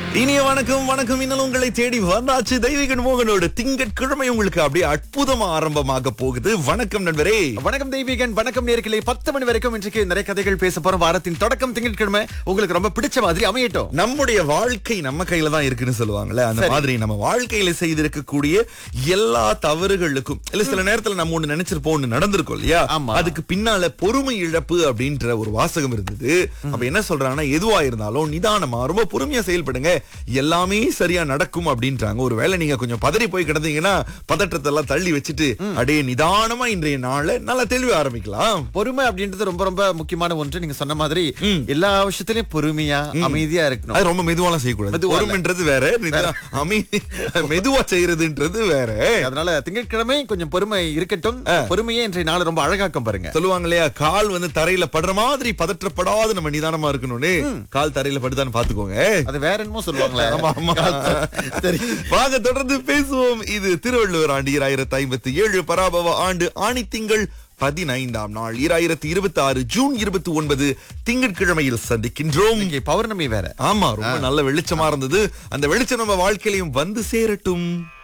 இனிய வணக்கம் வணக்கம் இன்னும் உங்களை தேடி வந்தாச்சு தெய்வீகன் மோகனோட திங்கட்கிழமை உங்களுக்கு அப்படியே அற்புதமா ஆரம்பமாக போகுது வணக்கம் நண்பரே வணக்கம் தெய்வீகன் வணக்கம் நேர்களே பத்து மணி வரைக்கும் இன்றைக்கு நிறைய கதைகள் பேச போறோம் வாரத்தின் தொடக்கம் திங்கட்கிழமை உங்களுக்கு ரொம்ப பிடிச்ச மாதிரி அமையட்டும் நம்முடைய வாழ்க்கை நம்ம கையில தான் இருக்குன்னு சொல்லுவாங்கல்ல அந்த மாதிரி நம்ம வாழ்க்கையில செய்திருக்கக்கூடிய எல்லா தவறுகளுக்கும் இல்ல சில நேரத்துல நம்ம ஒண்ணு நினைச்சிருப்போம் ஒண்ணு நடந்திருக்கும் இல்லையா ஆமா. அதுக்கு பின்னால பொறுமை இழப்பு அப்படின்ற ஒரு வாசகம் இருந்தது அப்ப என்ன சொல்றாங்கன்னா எதுவா இருந்தாலும் நிதானமா ரொம்ப பொறுமையா செயல்படுங்க எல்லாமே சரியா நடக்கும் அப்படின்றாங்க ஒருவேளை நீங்க கொஞ்சம் பதறி போய் கிடந்தீங்கன்னா பதற்றத்தை எல்லாம் தள்ளி வச்சுட்டு அப்படியே நிதானமா இன்றைய நாளை நல்லா தெளிவா ஆரம்பிக்கலாம் பொறுமை அப்படின்றது ரொம்ப ரொம்ப முக்கியமான ஒன்று நீங்க சொன்ன மாதிரி எல்லா விஷயத்திலயும் பொறுமையா அமைதியா இருக்கணும் அது ரொம்ப மெதுவாலாம் செய்யக்கூடாது மெதுவா இல்ல. பொறுமைன்றது வேற நிதா- அமைதி மெதுவா செய்யறதுன்றது வேற அதனால திங்கட்கிழமை கொஞ்சம் பொறுமை இருக்கட்டும் பொறுமையே இன்றைய நாள் ரொம்ப அழகாக்கம் பாருங்க சொல்லுவாங்க இல்லையா கால் வந்து தரையில படுற மாதிரி பதற்றப்படாது நம்ம நிதானமா இருக்கணும்னு கால் தரையில படுதான்னு பாத்துக்கோங்க அது வேற என்னமோ சொல்லுவாங்களே ஆமா, ஆமா. சரி வாங்க தொடர்ந்து பேசுவோம் இது திருவள்ளுவர் ஆண்டு இராயிரத்தி ஐம்பத்தி ஏழு பராபவ ஆண்டு ஆணி திங்கள் பதினைந்தாம் நாள் இராயிரத்தி இருபத்தி ஆறு ஜூன் இருபத்தி ஒன்பது திங்கட்கிழமையில் சந்திக்கின்றோம் இங்கே பௌர்ணமி வேற ஆமா ரொம்ப நல்ல வெளிச்சமா இருந்தது அந்த வெளிச்சம் நம்ம வாழ்க்கையிலையும் வந்து சேரட்டும்